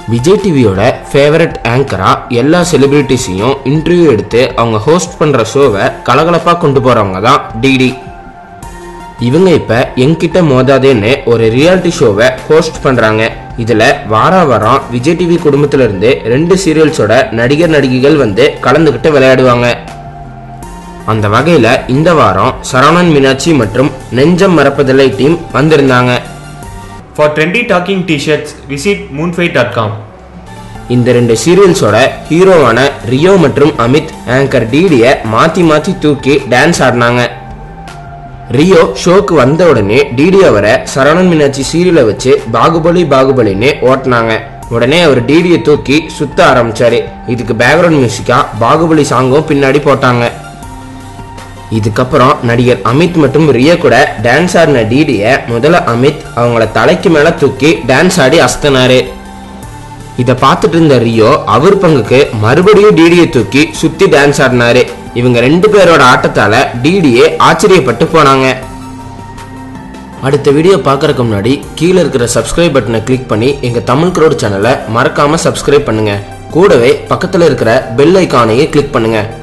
விஜய் டிவியோட ஃபேவரட் ஆங்கரா எல்லா செலிபிரிட்டிஸையும் இன்டர்வியூ எடுத்து அவங்க ஹோஸ்ட் பண்ற ஷோவை கலகலப்பா கொண்டு போறவங்க தான் டிடி இவங்க இப்ப என்கிட்ட மோதாதேன்னு ஒரு ரியாலிட்டி ஷோவை ஹோஸ்ட் பண்றாங்க இதுல வாரா வாரம் விஜய் டிவி குடும்பத்துல இருந்து ரெண்டு சீரியல்ஸோட நடிகர் நடிகைகள் வந்து கலந்துக்கிட்டு விளையாடுவாங்க அந்த வகையில இந்த வாரம் சரவணன் மீனாட்சி மற்றும் நெஞ்சம் மறப்பதில்லை டீம் வந்திருந்தாங்க For trendy talking t-shirts, visit moonfight.com. இந்த ரெண்டு சீரியல்ஸோட ஹீரோவான ரியோ மற்றும் அமித் ஆங்கர் டிடிய மாத்தி மாத்தி தூக்கி டான்ஸ் ஆடினாங்க ரியோ ஷோக்கு வந்த உடனே டிடி அவரை சரவணன் மீனாட்சி சீரியலை வச்சு பாகுபலி பாகுபலின்னு ஓட்டினாங்க உடனே அவர் டிடியை தூக்கி சுத்த ஆரம்பிச்சாரு இதுக்கு பேக்ரவுண்ட் மியூசிக்கா பாகுபலி சாங்கும் பின்னாடி போட்டாங்க இதுக்கப்புறம் நடிகர் அமித் மற்றும் ரியோ கூட டான்ஸ் ஆடின டிடிய முதல்ல அமித் அவங்கள தலைக்கு மேல தூக்கி டான்ஸ் ஆடி அஸ்தனாரு இதை பார்த்துட்டு இருந்த ரியோ அவர் பங்குக்கு மறுபடியும் டிடியை தூக்கி சுத்தி டான்ஸ் ஆடினாரு இவங்க ரெண்டு பேரோட ஆட்டத்தால டிடியே ஆச்சரியப்பட்டு போனாங்க அடுத்த வீடியோ பார்க்கறதுக்கு முன்னாடி கீழே இருக்கிற சப்ஸ்கிரைப் பட்டனை கிளிக் பண்ணி எங்க தமிழ் க்ரோட் சேனலை மறக்காம சப்ஸ்கிரைப் பண்ணுங்க கூடவே பக்கத்துல இருக்கிற பெல் ஐக்கானையே கிளிக் பண்ணுங்க